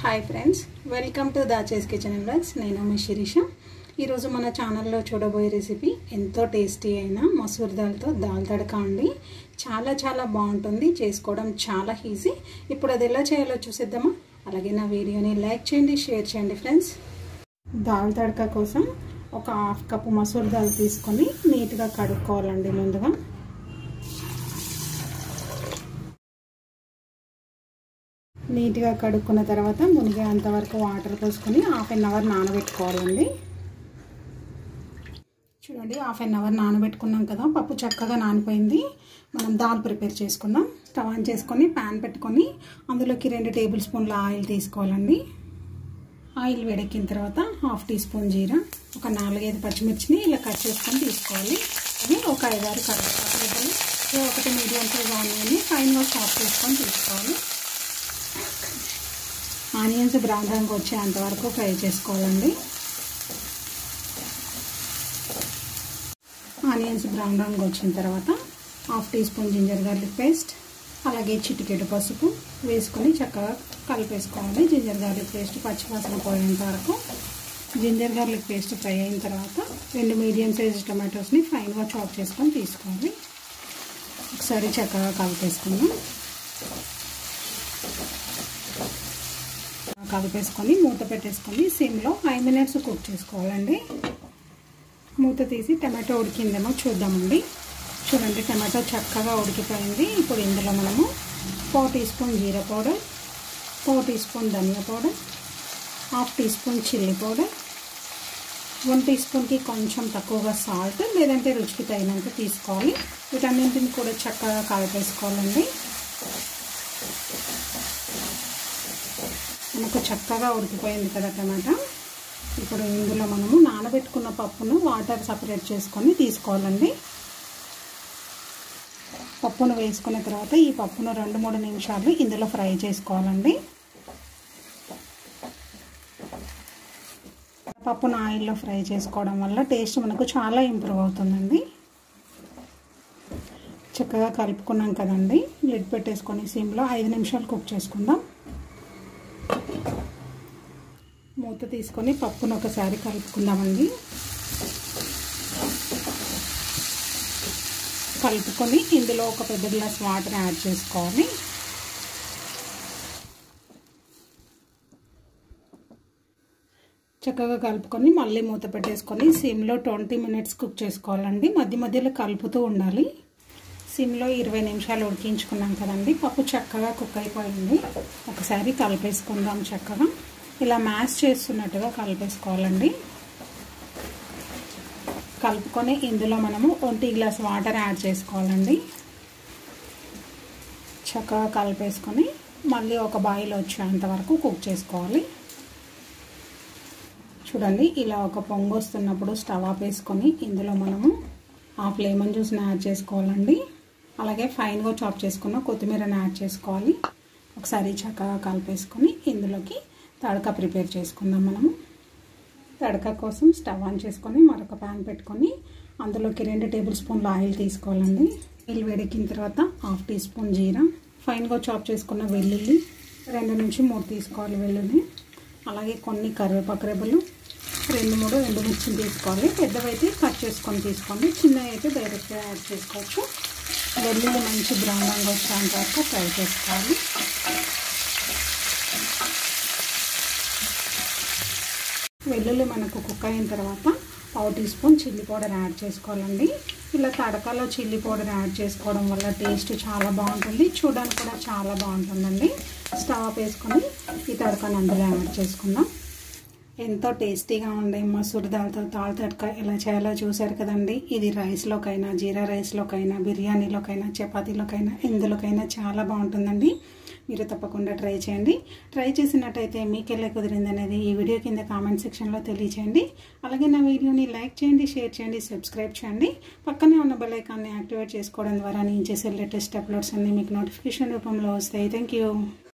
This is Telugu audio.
హాయ్ ఫ్రెండ్స్ వెల్కమ్ టు దాచేస్ కిచెన్ అండ్ బ్లాగ్స్ నేను మీ శిరీష ఈరోజు మన ఛానల్లో చూడబోయే రెసిపీ ఎంతో టేస్టీ అయిన మసూర్ దాల్తో దాల్ తడక అండి చాలా చాలా బాగుంటుంది చేసుకోవడం చాలా ఈజీ ఇప్పుడు అది ఎలా చేయాలో చూసేద్దామా అలాగే నా వీడియోని లైక్ చేయండి షేర్ చేయండి ఫ్రెండ్స్ దాల్ తడక కోసం ఒక హాఫ్ కప్పు మసూర్ దాల్ తీసుకొని నీట్గా కడుక్కోవాలండి ముందుగా నీట్గా కడుక్కున్న తర్వాత మునిగేంత వరకు వాటర్ పోసుకొని హాఫ్ అన్ అవర్ నానబెట్టుకోవాలండి చూడండి హాఫ్ అన్ అవర్ నానబెట్టుకున్నాం కదా పప్పు చక్కగా నానిపోయింది మనం దాల్ ప్రిపేర్ చేసుకుందాం స్టవ్ ఆన్ చేసుకొని ప్యాన్ పెట్టుకొని అందులోకి రెండు టేబుల్ స్పూన్ల ఆయిల్ తీసుకోవాలండి ఆయిల్ వేడెక్కిన తర్వాత హాఫ్ టీ స్పూన్ జీరా ఒక నాలుగైదు పచ్చిమిర్చిని ఇలా కట్ చేసుకొని తీసుకోవాలి అది ఒక ఐదారు కరివేపాకులు ఒకటి మీడియం సైజ్ ఆనియన్ని ఫైన్గా చాప్ చేసుకొని తీసుకోవాలి ఆనియన్స్ బ్రౌన్ రంగు వచ్చేంత వరకు ఫ్రై చేసుకోవాలండి ఆనియన్స్ బ్రౌన్ రంగు వచ్చిన తర్వాత half teaspoon ginger garlic paste అలాగే చిటికెడు పసుపు వేసుకొని చక్కగా కలిపేసుకోవాలి జింజర్ గార్లిక్ పేస్ట్ పచ్చివాసన పోయేంత వరకు జింజర్ గార్లిక్ పేస్ట్ ఫ్రై అయిన తర్వాత రెండు మీడియం సైజ్ టమాటోస్ని ఫైన్గా చాప్ చేసుకొని తీసుకోవాలి ఒకసారి చక్కగా కలిపేసుకుందాం కలిపేసుకొని మూత పెట్టేసుకొని సిమ్లో ఫైవ్ మినిట్స్ కుక్ చేసుకోవాలండి మూత తీసి టమాటో ఉడికిందేమో చూద్దామండి చూడండి టమాటో చక్కగా ఉడికిపోయింది ఇప్పుడు ఇందులో మనము four teaspoon jeera powder four teaspoon dhania powder half teaspoon chilli powder one టీ స్పూన్కి కొంచెం తక్కువగా సాల్ట్ లేదంటే రుచికి తగినంత తీసుకోవాలి వీటన్నింటిని కూడా చక్కగా కలిపేసుకోవాలండి మనకు చక్కగా ఉడికిపోయింది కదా టమాటా ఇప్పుడు ఇందులో మనము నానబెట్టుకున్న పప్పును వాటర్ సపరేట్ చేసుకొని తీసుకోవాలండి పప్పును వేసుకున్న తర్వాత ఈ పప్పును రెండు మూడు నిమిషాలు ఇందులో ఫ్రై చేసుకోవాలండి పప్పును ఆయిల్లో ఫ్రై చేసుకోవడం వల్ల టేస్ట్ మనకు చాలా ఇంప్రూవ్ అవుతుందండి చక్కగా కలుపుకున్నాం కదండి లిడ్ పెట్టేసుకొని సిమ్లో ఐదు నిమిషాలు కుక్ చేసుకుందాం మూత తీసుకొని పప్పును ఒకసారి కలుపుకుందామండి కలుపుకొని ఇందులో ఒక పెద్ద గ్లాస్ వాటర్ యాడ్ చేసుకోవాలి చక్కగా కలుపుకొని మళ్ళీ మూత పెట్టేసుకొని సిమ్లో ట్వంటీ మినిట్స్ కుక్ చేసుకోవాలండి మధ్య మధ్యలో కలుపుతూ ఉండాలి సిమ్లో ఇరవై నిమిషాలు ఉడికించుకున్నాం కదండి పప్పు చక్కగా కుక్ అయిపోయింది ఒకసారి కలిపేసుకుందాం చక్కగా ఇలా మ్యాష్ చేస్తున్నట్టుగా కలిపేసుకోవాలండి కలుపుకొని ఇందులో మనము ఒంటి గ్లాస్ వాటర్ యాడ్ చేసుకోవాలండి చక్కగా కలిపేసుకొని మళ్ళీ ఒక బాయిల్ వచ్చేంత వరకు కుక్ చేసుకోవాలి చూడండి ఇలా ఒక పొంగు వస్తున్నప్పుడు స్టవ్ ఆపేసుకొని ఇందులో మనము హాఫ్ లెమన్ జ్యూస్ని యాడ్ చేసుకోవాలండి అలాగే ఫైన్గా చాప్ చేసుకున్న కొత్తిమీరని యాడ్ చేసుకోవాలి ఒకసారి చక్కగా కలిపేసుకొని ఇందులోకి తడక ప్రిపేర్ చేసుకుందాం మనము తడక కోసం స్టవ్ ఆన్ చేసుకొని మరొక ప్యాన్ పెట్టుకొని అందులోకి రెండు టేబుల్ స్పూన్ల ఆయిల్ తీసుకోవాలండి ఆయిల్ వేడెక్కిన తర్వాత హాఫ్ టీ స్పూన్ జీరా ఫైన్గా చాప్ చేసుకున్న వెల్లుల్లి రెండు నుంచి మూడు తీసుకోవాలి వెల్లుల్లి అలాగే కొన్ని కరివేపాకు రెబ్బలు రెండు మూడు రెండు మిర్చిని తీసుకోవాలి పెద్దవైతే కట్ చేసుకొని తీసుకోండి చిన్నవి అయితే డైరెక్ట్గా యాడ్ చేసుకోవచ్చు వెల్లుల్లి మంచి బ్రౌన్ రంగు వచ్చేంత వరకు ఫ్రై చేసుకోవాలి వెల్లుల్లి మనకు కుక్ అయిన తర్వాత పావు teaspoon chilli powder add చేసుకోవాలండి ఇలా తడకలో చిల్లీ పౌడర్ యాడ్ చేసుకోవడం వల్ల టేస్ట్ చాలా బాగుంటుంది చూడడానికి కూడా చాలా బాగుంటుందండి స్టవ్ వేసుకొని ఈ తడకను అందులో యాడ్ చేసుకుందాం ఎంతో టేస్టీగా ఉండే మసూర్ దాల్తో తాళ తడక ఎలా చేయాలో చూసారు కదండి ఇది రైస్లోకైనా జీరా రైస్లోకైనా బిర్యానీలోకైనా చపాతీలోకైనా ఎందులోకైనా చాలా బాగుంటుందండి మీరు తప్పకుండా ట్రై చేయండి ట్రై చేసినట్టయితే మీకు ఎలా కుదిరింది అనేది ఈ వీడియో కింద కామెంట్ సెక్షన్లో తెలియచేయండి అలాగే నా వీడియోని లైక్ చేయండి షేర్ చేయండి సబ్స్క్రైబ్ చేయండి పక్కనే ఉన్న బెల్ ఐకాన్ని యాక్టివేట్ చేసుకోవడం ద్వారా నేను చేసే లేటెస్ట్ అప్లోడ్స్ అన్నీ మీకు నోటిఫికేషన్ రూపంలో వస్తాయి థ్యాంక్